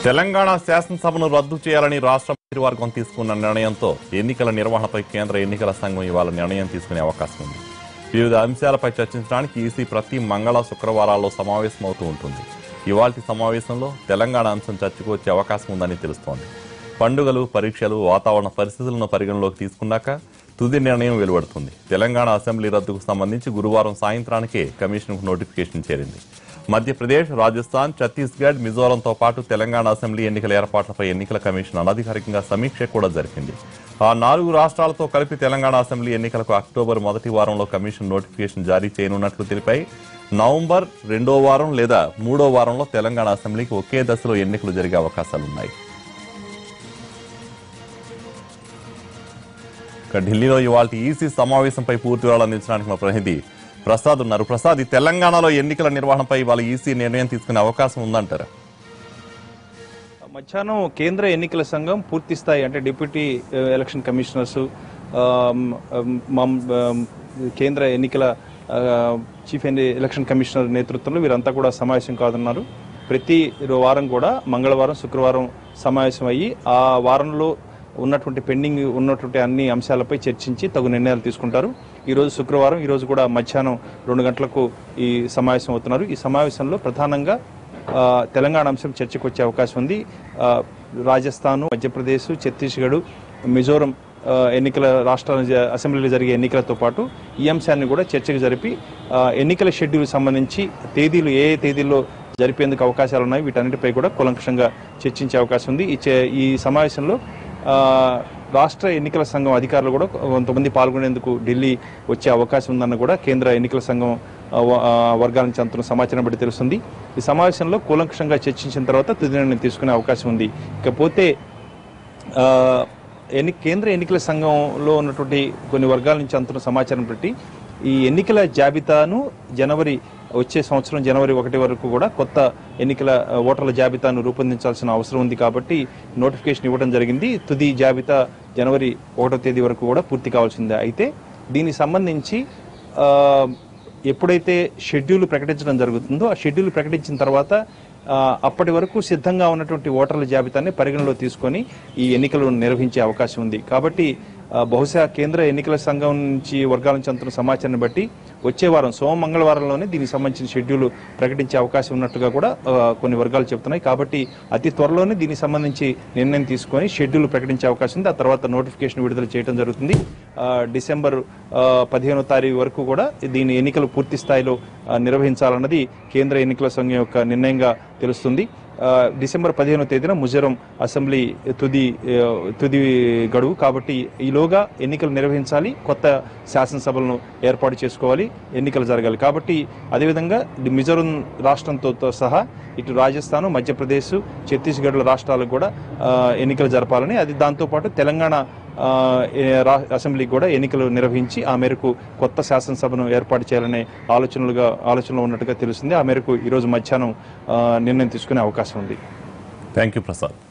తెలంగాణ శాసనసభను రద్దు చేయాలని రాష్ట్ర మంత్రివర్గం తీసుకున్న నిర్ణయంతో ఎన్నికల నిర్వహణపై కేంద్ర ఎన్నికల సంఘం ఇవాళ నిర్ణయం తీసుకునే అవకాశం ఉంది వివిధ అంశాలపై చర్చించడానికి ఈసీ ప్రతి మంగళ శుక్రవారాల్లో సమావేశమవుతూ ఉంటుంది ఇవాల్టి సమావేశంలో తెలంగాణ అంశం చర్చకు వచ్చే అవకాశం ఉందని తెలుస్తోంది పండుగలు పరీక్షలు వాతావరణ పరిస్థితులను పరిగణలోకి తీసుకున్నాక తుది నిర్ణయం వెలువడుతుంది తెలంగాణ అసెంబ్లీ రద్దుకు సంబంధించి గురువారం సాయంత్రానికే కమిషన్కు నోటిఫికేషన్ చేరింది మధ్యప్రదేశ్ రాజస్థాన్ ఛత్తీస్గఢ్ మిజోరంతో పాటు తెలంగాణ అసెంబ్లీ ఎన్నికల ఏర్పాట్లపై ఎన్నికల కమిషన్ అనధికారికంగా సమీక్ష కూడా జరిపింది ఆ నాలుగు రాష్ట్రాలతో కలిపి తెలంగాణ అసెంబ్లీ ఎన్నికలకు అక్టోబర్ మొదటి వారంలో కమిషన్ నోటిఫికేషన్ జారీ చేయనున్నట్లు తెలిపాయి నవంబర్ రెండో వారం లేదా మూడో వారంలో తెలంగాణ అసెంబ్లీకి ఒకే దశలో ఎన్నికలు జరిగే అవకాశాలున్నాయి ఇక ఢిల్లీలో ఇవాళ ఈసీ సమావేశంపై పూర్తి వివరాలు అందించడానికి మా ప్రతినిధి ప్రసాద్ ఉన్నారు ప్రసాద్ ఈ తెలంగాణలో ఎన్నికల నిర్వహణపై ఇవాళ ఈసీ నిర్ణయం తీసుకునే అవకాశం ఉందంటారా మధ్యాహ్నం కేంద్ర ఎన్నికల సంఘం పూర్తి స్థాయి అంటే డిప్యూటీ ఆ, ఎలక్షన్ కమిషనర్స్ ఆమ్, ఆమ్, మమ్, ఆమ్, కేంద్ర ఎన్నికల ఆ, చీఫ్ ఎన్ని- ఎలక్షన్ కమిషనర్ నేతృత్వంలో వీరంతా కూడా సమావేశం కానున్నారు ప్రతి రో- వారం కూడా మంగళవారం శుక్రవారం సమావేశం అయ్యి ఆ వారంలో ఉన్నటువంటి పెండింగ్ ఉన్నటువంటి అన్ని అంశాలపై చర్చించి తగు నిర్ణయాలు తీసుకుంటారు ఈ రోజు శుక్రవారం ఈ రోజు కూడా మధ్యాహ్నం రెండు గంటలకు ఈ సమావేశం అవుతున్నారు ఈ సమావేశంలో ప్రధానంగా ఆ, తెలంగాణ అంశం చర్చకు వచ్చే అవకాశం ఉంది ఆ, రాజస్థాన్ మధ్యప్రదేశ్ ఛత్తీస్గఢ్ మిజోరం ఆ, ఎన్నికల రాష్ట్రాల జ- అసెంబ్లీలో జరిగే ఎన్నికలతో పాటు ఈ అంశాన్ని కూడా చర్చకు జరిపి ఆ, ఎన్నికల షెడ్యూల్ సంబంధించి తేదీలు ఏ ఏ తేదీల్లో జరిపేందుకు అవకాశాలు ఉన్నాయి వీటన్నిటిపై కూడా కూలంకషంగా చర్చించే అవకాశం ఉంది ఈ చే- ఈ సమావేశంలో ఆ, రాష్ట్ర ఎన్నికల సంఘం అధికారులు కూడా కొంతమంది పాల్గొనేందుకు ఢిల్లీ వచ్చే అవకాశం ఉందన్న కూడా కేంద్ర ఎన్నికల సంఘం ఆ, వ- ఆ, వర్గాల నుంచి అందుతున్న సమాచారం బట్టి తెలుస్తుంది ఈ సమావేశంలో కూలంకషంగా చర్చించిన తర్వాత తుది నిర్ణయం తీసుకునే అవకాశం ఉంది ఇకపోతే ఆ, ఎన్ని కేంద్ర ఎన్నికల సంఘంలో ఉన్నటువంటి కొన్ని వర్గాల నుంచి అందుతున్న సమాచారం బట్టి ఈ ఎన్నికల జాబితాను జనవరి వచ్చే సంవత్సరం జనవరి ఒకటి వరకు కూడా కొత్త ఎన్నికల ఆ, ఓటర్ల జాబితాను రూపొందించాల్సిన అవసరం ఉంది కాబట్టి నోటిఫికేషన్ ఇవ్వడం జరిగింది తుది జాబితా జనవరి ఒకటో తేదీ వరకు కూడా పూర్తి కావాల్సిందే అయితే దీనికి సంబంధించి ఆ, ఎప్పుడైతే షెడ్యూల్ ప్రకటించడం జరుగుతుందో ఆ షెడ్యూల్ ప్రకటించిన తర్వాత ఆ, అప్పటి వరకు సిద్ధంగా ఉన్నటువంటి ఓటర్ల జాబితాని పరిగణలో తీసుకొని ఈ ఎన్నికలు నిర్వహించే అవకాశం ఉంది కాబట్టి ఆ, బహుశా కేంద్ర ఎన్నికల సంఘం నుంచి వర్గాల నుంచి అందుతున్న సమాచారాన్ని బట్టి వచ్చే వారం సోమ మంగళవారంలోనే దీనికి సంబంధించిన షెడ్యూల్ ప్రకటించే అవకాశం ఉన్నట్టుగా కూడా ఆ, కొన్ని వర్గాలు చెబుతున్నాయి కాబట్టి అతి త్వరలోనే దీనికి సంబంధించి నిర్ణయం తీసుకొని షెడ్యూల్ ప్రకటించే అవకాశం ఉంది ఆ తర్వాత నోటిఫికేషన్ విడుదల చేయడం జరుగుతుంది ఆ, డిసెంబర్ ఆ, పదిహేనో తారీఖు వరకు కూడా దీని ఎన్నికలు పూర్తి స్థాయిలో ఆ, నిర్వహించాలన్నది కేంద్ర ఎన్నికల సంఘం యొక్క నిర్ణయంగా తెలుస్తుంది ఆ, డిసెంబర్ పదిహేనో తేదీన ముజరం అసెంబ్లీ తుది ఆ, తుది గడువు కాబట్టి ఈలోగా ఎన్నికలు నిర్వహించాలి కొత్త శాసనసభలను ఏర్పాటు చేసుకోవాలి ఎన్నికలు జరగాలి కాబట్టి అదేవిధంగా ది మిజోరం రాష్ట్రంతో తో సహా ఇటు రాజస్థాన్ మధ్యప్రదేశ్ ఛత్తీస్గఢ్ రాష్ట్రాలకు కూడా ఆ, ఎన్నికలు జరపాలని అది దాంతోపాటు తెలంగాణ ఆ, ఏ- రా- అసెంబ్లీకి కూడా ఎన్నికలు నిర్వహించి ఆ మేరకు కొత్త శాసనసభను ఏర్పాటు చేయాలనే ఆలోచనలుగా ఆలోచనలో ఉన్నట్టుగా తెలుస్తుంది ఆ మేరకు ఈరోజు మధ్యాహ్నం ఆ, నిర్ణయం తీసుకునే అవకాశం ఉంది థ్యాంక్ యూ ప్రసాద్